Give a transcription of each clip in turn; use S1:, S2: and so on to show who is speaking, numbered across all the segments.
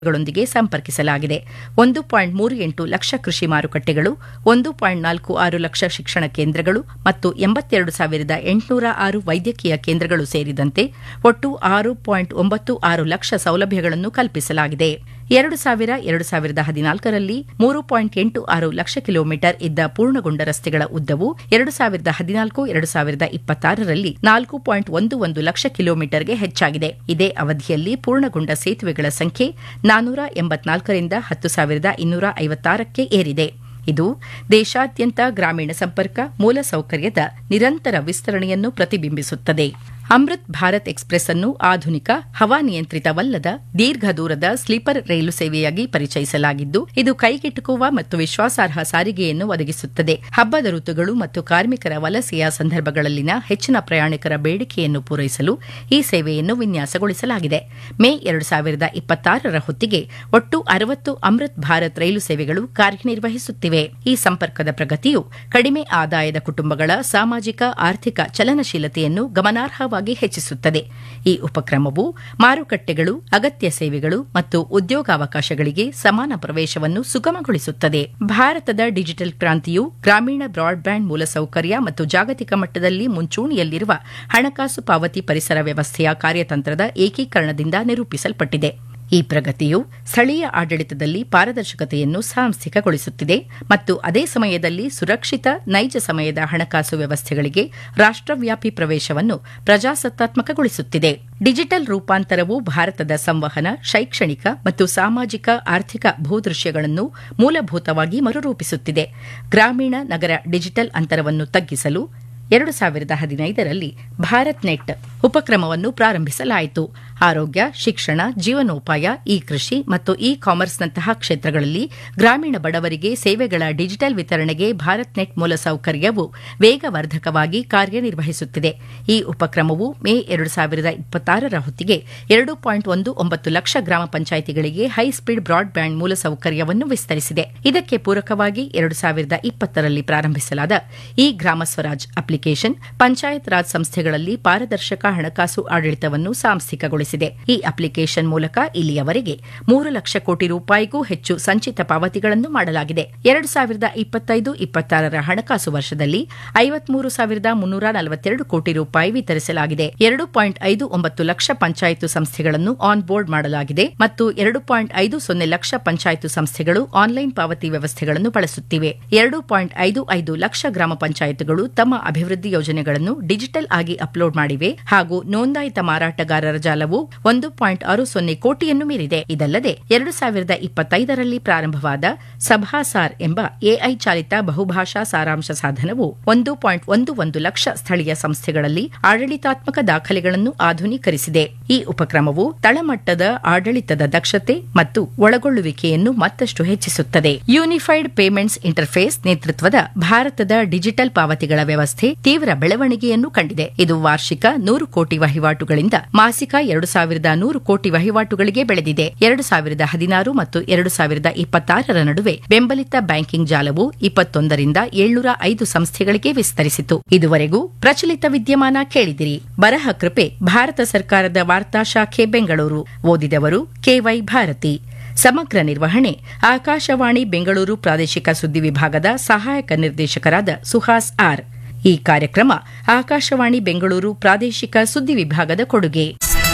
S1: ಗಳೊಂದಿಗೆ ಸಂಪರ್ಕಿಸಲಾಗಿದೆ ಒಂದು ಪಾಯಿಂಟ್ ಮೂರು ಎಂಟು ಲಕ್ಷ ಕೃಷಿ ಮಾರುಕಟ್ಟೆಗಳು ಒಂದು ಪಾಯಿಂಟ್ ನಾಲ್ಕು ಆರು ಲಕ್ಷ ಶಿಕ್ಷಣ ಕೇಂದ್ರಗಳು ಮತ್ತು ಎಂಬತ್ತೆರಡು ಸಾವಿರದ ಎಂಟುನೂರ ಆರು ವೈದ್ಯಕೀಯ ಕೇಂದ್ರಗಳು ಸೇರಿದಂತೆ ಒಟ್ಟು ಆರು ಪಾಯಿಂಟ್ ಒಂಬತ್ತು ಆರು ಲಕ್ಷ ಸೌಲಭ್ಯಗಳನ್ನು ಕಲ್ಪಿಸಲಾಗಿದೆ ಎರಡು ಸಾವಿರ ಎರಡು ಸಾವಿರದ ಹದಿನಾಲ್ಕರಲ್ಲಿ ಮೂರು ಪಾಯಿಂಟ್ ಎಂಟು ಆರು ಲಕ್ಷ ಕಿಲೋಮೀಟರ್ ಇದ್ದ ಪೂರ್ಣಗೊಂಡ ರಸ್ತೆಗಳ ಉದ್ದವು ಎರಡು ಸಾವಿರದ ಹದಿನಾಲ್ಕು ಎರಡು ಸಾವಿರದ ಇಪ್ಪತ್ತಾರರಲ್ಲಿ ನಾಲ್ಕು ಪಾಯಿಂಟ್ ಒಂದು ಒಂದು ಲಕ್ಷ ಕಿಲೋಮೀಟರ್ಗೆ ಹೆಚ್ಚಾಗಿದೆ ಇದೇ ಅವಧಿಯಲ್ಲಿ ಪೂರ್ಣಗೊಂಡ ಸೇತುವೆಗಳ ಸಂಖ್ಯೆ ನಾನೂರ ಎಂಬತ್ನಾಲ್ಕರಿಂದ ಹತ್ತು ಸಾವಿರದ ಇನ್ನೂರ ಐವತ್ತಾರಕ್ಕೆ ಏರಿದೆ ಇದು ದೇಶಾದ್ಯಂತ ಗ್ರಾಮೀಣ ಸಂಪರ್ಕ ಮೂಲಸೌಕರ್ಯದ ನಿರಂತರ ವಿಸ್ತರಣೆಯನ್ನು ಪ್ರತಿಬಿಂಬಿಸುತ್ತದೆ ಅಮೃತ್ ಭಾರತ್ ಎಕ್ಸ್ಪ್ರೆಸ್ ಅನ್ನು ಆಧುನಿಕ ಹವಾನಿಯಂತ್ರಿತವಲ್ಲದ ದೀರ್ಘ ದೂರದ ಸ್ಲೀಪರ್ ರೈಲು ಸೇವೆಯಾಗಿ ಪರಿಚಯಿಸಲಾಗಿದ್ದು ಇದು ಕೈಗೆಟುಕುವ ಮತ್ತು ವಿಶ್ವಾಸಾರ್ಹ ಸಾರಿಗೆಯನ್ನು ಒದಗಿಸುತ್ತದೆ ಹಬ್ಬದ ಋತುಗಳು ಮತ್ತು ಕಾರ್ಮಿಕರ ವಲಸೆಯ ಸಂದರ್ಭಗಳಲ್ಲಿನ ಹೆಚ್ಚಿನ ಪ್ರಯಾಣಿಕರ ಬೇಡಿಕೆಯನ್ನು ಪೂರೈಸಲು ಈ ಸೇವೆಯನ್ನು ವಿನ್ಯಾಸಗೊಳಿಸಲಾಗಿದೆ ಮೇ ಎರಡು ಸಾವಿರದ ಇಪ್ಪತ್ತಾರರ ಹೊತ್ತಿಗೆ ಒಟ್ಟು ಅರವತ್ತು ಅಮೃತ್ ಭಾರತ್ ರೈಲು ಸೇವೆಗಳು ಕಾರ್ಯನಿರ್ವಹಿಸುತ್ತಿವೆ ಈ ಸಂಪರ್ಕದ ಪ್ರಗತಿಯು ಕಡಿಮೆ ಆದಾಯದ ಕುಟುಂಬಗಳ ಸಾಮಾಜಿಕ ಆರ್ಥಿಕ ಚಲನಶೀಲತೆಯನ್ನು ಗಮನಾರ್ಹವಾಗಿ ಹೆಚ್ಚಿಸುತ್ತದೆ ಈ ಉಪಕ್ರಮವು ಮಾರುಕಟ್ಟೆಗಳು ಅಗತ್ಯ ಸೇವೆಗಳು ಮತ್ತು ಉದ್ಯೋಗಾವಕಾಶಗಳಿಗೆ ಸಮಾನ ಪ್ರವೇಶವನ್ನು ಸುಗಮಗೊಳಿಸುತ್ತದೆ ಭಾರತದ ಡಿಜಿಟಲ್ ಕ್ರಾಂತಿಯು ಗ್ರಾಮೀಣ ಬ್ರಾಡ್ಬ್ಯಾಂಡ್ ಮೂಲಸೌಕರ್ಯ ಮತ್ತು ಜಾಗತಿಕ ಮಟ್ಟದಲ್ಲಿ ಮುಂಚೂಣಿಯಲ್ಲಿರುವ ಹಣಕಾಸು ಪಾವತಿ ಪರಿಸರ ವ್ಯವಸ್ಥೆಯ ಕಾರ್ಯತಂತ್ರದ ಏಕೀಕರಣದಿಂದ ನಿರೂಪಿಸಲ್ಪಟ್ಟಿದೆ ಈ ಪ್ರಗತಿಯು ಸ್ಥಳೀಯ ಆಡಳಿತದಲ್ಲಿ ಪಾರದರ್ಶಕತೆಯನ್ನು ಸಾಂಸ್ಥಿಕಗೊಳಿಸುತ್ತಿದೆ ಮತ್ತು ಅದೇ ಸಮಯದಲ್ಲಿ ಸುರಕ್ಷಿತ ನೈಜ ಸಮಯದ ಹಣಕಾಸು ವ್ಯವಸ್ಥೆಗಳಿಗೆ ರಾಷ್ಟವ್ಯಾಪಿ ಪ್ರವೇಶವನ್ನು ಪ್ರಜಾಸತ್ತಾತ್ಮಕಗೊಳಿಸುತ್ತಿದೆ ಡಿಜಿಟಲ್ ರೂಪಾಂತರವು ಭಾರತದ ಸಂವಹನ ಶೈಕ್ಷಣಿಕ ಮತ್ತು ಸಾಮಾಜಿಕ ಆರ್ಥಿಕ ಭೂದೃಶ್ಯಗಳನ್ನು ಮೂಲಭೂತವಾಗಿ ಮರುರೂಪಿಸುತ್ತಿದೆ ಗ್ರಾಮೀಣ ನಗರ ಡಿಜಿಟಲ್ ಅಂತರವನ್ನು ತಗ್ಗಿಸಲು ಎರಡು ಸಾವಿರದ ಹದಿನೈದರಲ್ಲಿ ಭಾರತ್ ನೆಟ್ ಉಪಕ್ರಮವನ್ನು ಪ್ರಾರಂಭಿಸಲಾಯಿತು ಆರೋಗ್ಯ ಶಿಕ್ಷಣ ಜೀವನೋಪಾಯ ಇ ಕೃಷಿ ಮತ್ತು ಇ ಕಾಮರ್ಸ್ನಂತಹ ಕ್ಷೇತ್ರಗಳಲ್ಲಿ ಗ್ರಾಮೀಣ ಬಡವರಿಗೆ ಸೇವೆಗಳ ಡಿಜಿಟಲ್ ವಿತರಣೆಗೆ ಭಾರತ್ ನೆಟ್ ಮೂಲಸೌಕರ್ಯವು ವೇಗವರ್ಧಕವಾಗಿ ಕಾರ್ಯನಿರ್ವಹಿಸುತ್ತಿದೆ ಈ ಉಪಕ್ರಮವು ಮೇ ಎರಡು ಸಾವಿರದ ಇಪ್ಪತ್ತಾರರ ಹೊತ್ತಿಗೆ ಎರಡು ಪಾಯಿಂಟ್ ಒಂದು ಒಂಬತ್ತು ಲಕ್ಷ ಗ್ರಾಮ ಪಂಚಾಯಿತಿಗಳಿಗೆ ಹೈಸ್ಪೀಡ್ ಬ್ರಾಡ್ಬ್ಯಾಂಡ್ ಮೂಲಸೌಕರ್ಯವನ್ನು ವಿಸ್ತರಿಸಿದೆ ಇದಕ್ಕೆ ಪೂರಕವಾಗಿ ಎರಡು ಸಾವಿರದ ಇಪ್ಪತ್ತರಲ್ಲಿ ಪ್ರಾರಂಭಿಸಲಾದ ಇ ಗ್ರಾಮ ಸ್ವರಾಜ್ ಅಪ್ಲಿಕೇಶನ್ ಪಂಚಾಯತ್ ರಾಜ್ ಸಂಸ್ಥೆಗಳಲ್ಲಿ ಪಾರದರ್ಶಕ ಹಣಕಾಸು ಆಡಳಿತವನ್ನು ಸಾಂಸ್ಥಿಕಗೊಳಿಸಿದೆ ಈ ಅಪ್ಲಿಕೇಶನ್ ಮೂಲಕ ಇಲ್ಲಿಯವರೆಗೆ ಮೂರು ಲಕ್ಷ ಕೋಟಿ ರೂಪಾಯಿಗೂ ಹೆಚ್ಚು ಸಂಚಿತ ಪಾವತಿಗಳನ್ನು ಮಾಡಲಾಗಿದೆ ಎರಡು ಸಾವಿರದ ಇಪ್ಪತ್ತೈದು ಇಪ್ಪತ್ತಾರರ ಹಣಕಾಸು ವರ್ಷದಲ್ಲಿ ಐವತ್ಮೂರು ಸಾವಿರದ ಮುನ್ನೂರ ನಲವತ್ತೆರಡು ಕೋಟಿ ರೂಪಾಯಿ ವಿತರಿಸಲಾಗಿದೆ ಎರಡು ಪಾಯಿಂಟ್ ಐದು ಒಂಬತ್ತು ಲಕ್ಷ ಪಂಚಾಯತು ಸಂಸ್ಥೆಗಳನ್ನು ಆನ್ ಬೋರ್ಡ್ ಮಾಡಲಾಗಿದೆ ಮತ್ತು ಎರಡು ಪಾಯಿಂಟ್ ಐದು ಸೊನ್ನೆ ಲಕ್ಷ ಪಂಚಾಯತು ಸಂಸ್ಥೆಗಳು ಆನ್ಲೈನ್ ಪಾವತಿ ವ್ಯವಸ್ಥೆಗಳನ್ನು ಬಳಸುತ್ತಿವೆ ಎರಡು ಪಾಯಿಂಟ್ ಐದು ಐದು ಲಕ್ಷ ಗ್ರಾಮ ಪಂಚಾಯತ್ಗಳು ತಮ್ಮ ಅಭಿವೃದ್ಧಿ ಯೋಜನೆಗಳನ್ನು ಡಿಜಿಟಲ್ ಆಗಿ ಅಪ್ಲೋಡ್ ಮಾಡಿವೆ ಹಾಗೂ ನೋಂದಾಯಿತ ಮಾರಾಟಗಾರರ ಜಾಲವು ಒಂದು ಪಾಯಿಂಟ್ ಆರು ಸೊನ್ನೆ ಕೋಟಿಯನ್ನು ಮೀರಿದೆ ಇದಲ್ಲದೆ ಎರಡು ಸಾವಿರದ ಇಪ್ಪತ್ತೈದರಲ್ಲಿ ಪ್ರಾರಂಭವಾದ ಸಭಾಸಾರ್ ಎಂಬ ಎಐ ಚಾಲಿತ ಬಹುಭಾಷಾ ಸಾರಾಂಶ ಸಾಧನವು ಒಂದು ಪಾಯಿಂಟ್ ಒಂದು ಒಂದು ಲಕ್ಷ ಸ್ಥಳೀಯ ಸಂಸ್ಥೆಗಳಲ್ಲಿ ಆಡಳಿತಾತ್ಮಕ ದಾಖಲೆಗಳನ್ನು ಆಧುನೀಕರಿಸಿದೆ ಈ ಉಪಕ್ರಮವು ತಳಮಟ್ಟದ ಆಡಳಿತದ ದಕ್ಷತೆ ಮತ್ತು ಒಳಗೊಳ್ಳುವಿಕೆಯನ್ನು ಮತ್ತಷ್ಟು ಹೆಚ್ಚಿಸುತ್ತದೆ ಯೂನಿಫೈಡ್ ಪೇಮೆಂಟ್ಸ್ ಇಂಟರ್ಫೇಸ್ ನೇತೃತ್ವದ ಭಾರತದ ಡಿಜಿಟಲ್ ಪಾವತಿಗಳ ವ್ಯವಸ್ಥೆ ತೀವ್ರ ಬೆಳವಣಿಗೆಯನ್ನು ಕಂಡಿದೆ ಇದು ವಾರ್ಷಿಕ ನೂರು ಕೋಟಿ ವಹಿವಾಟುಗಳಿಂದ ಮಾಸಿಕ ಎರಡು ಸಾವಿರದ ನೂರು ಕೋಟಿ ವಹಿವಾಟುಗಳಿಗೆ ಬೆಳೆದಿದೆ ಎರಡು ಸಾವಿರದ ಹದಿನಾರು ಮತ್ತು ಎರಡು ಸಾವಿರದ ಇಪ್ಪತ್ತಾರರ ನಡುವೆ ಬೆಂಬಲಿತ ಬ್ಯಾಂಕಿಂಗ್ ಜಾಲವು ಇಪ್ಪತ್ತೊಂದರಿಂದ ಏಳ್ನೂರ ಐದು ಸಂಸ್ಥೆಗಳಿಗೆ ವಿಸ್ತರಿಸಿತು ಇದುವರೆಗೂ ಪ್ರಚಲಿತ ವಿದ್ಯಮಾನ ಕೇಳಿದಿರಿ ಬರಹ ಕೃಪೆ ಭಾರತ ಸರ್ಕಾರದ ವಾರ್ತಾ ಶಾಖೆ ಬೆಂಗಳೂರು ಓದಿದವರು ಕೆವೈ ಭಾರತಿ ಸಮಗ್ರ ನಿರ್ವಹಣೆ ಆಕಾಶವಾಣಿ ಬೆಂಗಳೂರು ಪ್ರಾದೇಶಿಕ ಸುದ್ದಿ ವಿಭಾಗದ ಸಹಾಯಕ ನಿರ್ದೇಶಕರಾದ ಸುಹಾಸ್ ಆರ್ ಈ ಕಾರ್ಯಕ್ರಮ ಆಕಾಶವಾಣಿ ಬೆಂಗಳೂರು ಪ್ರಾದೇಶಿಕ ಸುದ್ದಿ ವಿಭಾಗದ ಕೊಡುಗೆ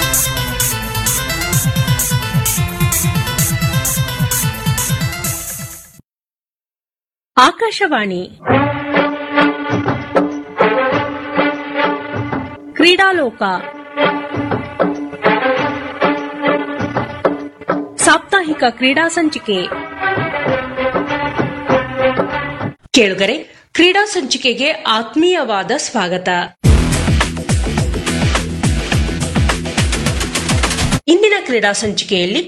S2: ಆಕಾಶವಾಣಿ ಕ್ರೀಡಾಲೋಕ ಸಾಪ್ತಾಹಿಕ ಕ್ರೀಡಾ ಸಂಚಿಕೆ ಕೇಳುಗರೆ ಕ್ರೀಡಾ ಸಂಚಿಕೆಗೆ ಆತ್ಮೀಯವಾದ ಸ್ವಾಗತ ಇಂದಿನ ಕ್ರೀಡಾ ಸಂಚಿಕೆಯಲ್ಲಿ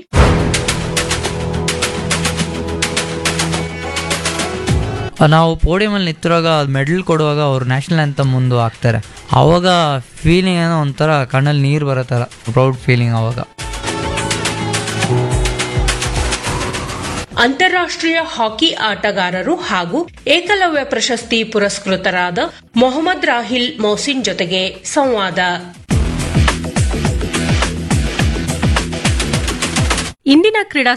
S3: ನಾವು ಪೋಡಿಯಮಲ್ಲಿ ನಿಂತಿರುವಾಗ ಮೆಡಲ್ ಕೊಡುವಾಗ ಅವ್ರು ನ್ಯಾಷನಲ್ ಅಂತ ಮುಂದೆ ಹಾಕ್ತಾರೆ ಅವಾಗ ಫೀಲಿಂಗ್ ಏನೋ ಒಂಥರ ಕಣ್ಣಲ್ಲಿ ನೀರು ಬರೋ ಥರ ಪ್ರೌಡ್ ಫೀಲಿಂಗ್ ಅವಾಗ
S2: ಅಂತಾರಾಷ್ಟ್ರೀಯ ಹಾಕಿ ಆಟಗಾರರು ಹಾಗೂ ಏಕಲವ್ಯ ಪ್ರಶಸ್ತಿ ಪುರಸ್ಕೃತರಾದ ಮೊಹಮ್ಮದ್ ರಾಹಿಲ್ ಮೊಹಸಿನ್ ಜೊತೆಗೆ ಸಂವಾದ ಇಂದಿನ ಕ್ರೀಡಾ